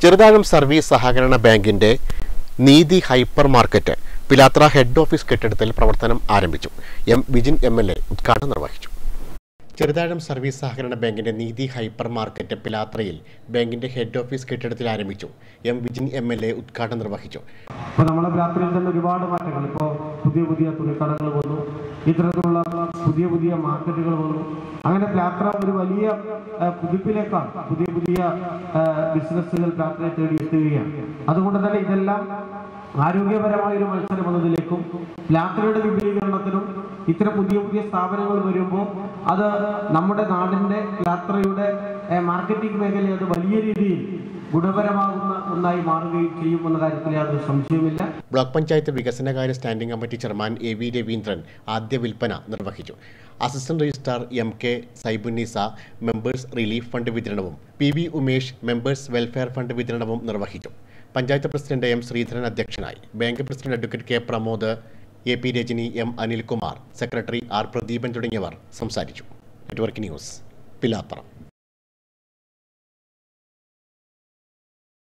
Cheruthazham service സഹകരണ ബാങ്കിന്റെ Neethi hyper market Pilathara head office കെട്ടിടത്തിൽ പ്രവർത്തനം ആരംഭിച്ചു M Vijin M L A ഉദ്ഘാടനം നിർവഹിച്ചു ചെറുതാഴം സർവീസ് സഹകരണ ബാങ്കിന്റെ നീതി ഹൈപ്പർ മാർക്കറ്റ് പിലാത്രയിൽ ബാങ്കിന്റെ ഹെഡ് ഓഫീസ് കെട്ടിടത്തിൽ ആരംഭിച്ചു M Vijin M L A ഉദ്ഘാടനം നിർവഹിച്ചു ഇപ്പോൾ നമ്മളെ വ്യാപ്തിയിൽ തന്നെ ഒരുപാട് മാറ്റങ്ങൾ ഇപ്പോൾ പുതിയ പുതിയ തുണിക്കടകൾ വന്നു ഇത്തരത്തിലുള്ള പുതിയ പുതിയ മാർക്കറ്റുകൾ വന്നു അങ്ങനെ പ്ലാത്ര ഒരു വലിയ ആ, കുതിപ്പിലേക്കാണ് പുതിയ പുതിയ ആ, ബിസിനസ്സുകൾ പ്ലാത്രയെ തേടി എത്തുകയാണ് അതുകൊണ്ട് തന്നെ ഇതെല്ലാം ആരോഗ്യപരമായ ഒരു മത്സരം എന്നതിലേക്കും പ്ലാത്രയുടെ വിപുലീകരണത്തിനും ഇത്തരം പുതിയ പുതിയ സ്ഥാപനങ്ങൾ വരുമ്പോൾ അത് നമ്മുടെ നാടിൻ്റെ പ്ലാത്രയുടെ ആ, മാർക്കറ്റിംഗ് മേഖലയെ അത് വലിയ രീതിയിൽ ഗുണപരമാകുന്ന ഒന്നായി മാറുകയും ചെയ്യുമെന്ന കാര്യത്തിൽ യാതൊരു സംശയവുമില്ല ബ്ലോക്ക് പഞ്ചായത്ത് വികസനകാര്യ standing committee chairman A V Raveendran ആദ്യ വിൽപ്പന നിർവഹിച്ചു assistant registrar M K Saibunneesa members relief fund വിതരണവും P V Umesh members welfare fund വിതരണവും നിർവഹിച്ചു പഞ്ചായത്ത് പ്രസിഡന്റ് എം ശ്രീധരൻ അധ്യക്ഷനായി bank president advocate K Pramod A P Rajani M Anilkumar secretary R Pradeepan തുടങ്ങിയവർ സംസാരിച്ചു നെറ്റ്വർക്ക് ന്യൂസ് പിലാത്തറ